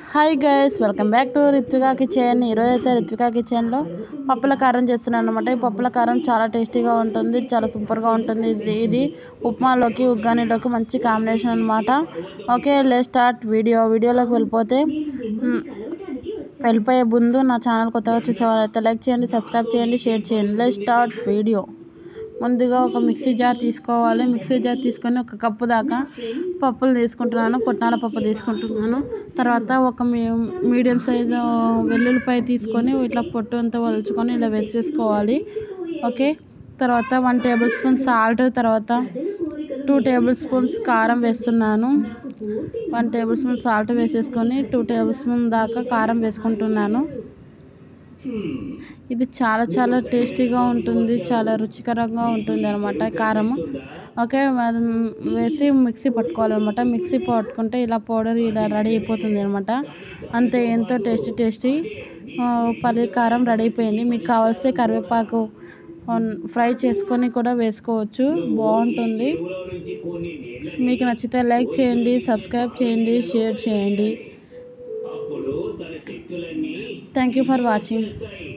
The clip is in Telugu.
hi guys welcome back to Rithvika kitchen ఈరోజు అయితే రిత్వికా కిచెన్లో పప్పుల కారం చేస్తున్నాను అనమాట ఈ పప్పుల కారం చాలా టేస్టీగా ఉంటుంది చాలా సూపర్గా ఉంటుంది ఇది ఇది ఉప్మాలోకి ఉగ్గానిలోకి మంచి కాంబినేషన్ అనమాట ఓకే లే స్టార్ట్ వీడియో వీడియోలోకి వెళ్ళిపోతే మ్, వెళ్ళిపోయే ముందు నా ఛానల్ కొత్తగా చూసేవారైతే లైక్ చేయండి సబ్స్క్రైబ్ చేయండి షేర్ చేయండి లే స్టార్ట్ వీడియో ముందుగా ఒక మిక్సీ జార్ తీసుకోవాలి మిక్సీ జార్ తీసుకొని ఒక కప్పు దాకా పప్పులు తీసుకుంటున్నాను పుట్నాల పప్పు తీసుకుంటున్నాను తర్వాత ఒక మీ మీడియం సైజు వెల్లుల్లిపాయ తీసుకొని ఇట్లా పొట్టు అంతా వలుచుకొని ఇలా వేసేసుకోవాలి ఓకే తర్వాత వన్ టేబుల్ స్పూన్ సాల్ట్ తర్వాత టూ టేబుల్ స్పూన్స్ కారం వేస్తున్నాను వన్ టేబుల్ స్పూన్ సాల్ట్ వేసేసుకొని టూ టేబుల్ స్పూన్ దాకా కారం వేసుకుంటున్నాను ఇది చాలా చాలా టేస్టీగా ఉంటుంది చాలా రుచికరంగా ఉంటుంది అనమాట కారం ఓకే మరి వేసి మిక్సీ పట్టుకోవాలన్నమాట మిక్సీ పట్టుకుంటే ఇలా పౌడర్ ఇలా రెడీ అయిపోతుంది అనమాట అంతే ఎంతో టేస్టీ టేస్టీ ఆ, పల్లి కారం రెడీ అయిపోయింది మీకు కావాల్సిన కరివేపాకు ఆన్- ఫ్రై చేసుకొని కూడా వేసుకోవచ్చు బాగుంటుంది మీకు నచ్చితే లైక్ చేయండి సబ్స్క్రైబ్ చేయండి షేర్ చేయండి థ్యాంక్ యూ ఫర్ వాచింగ్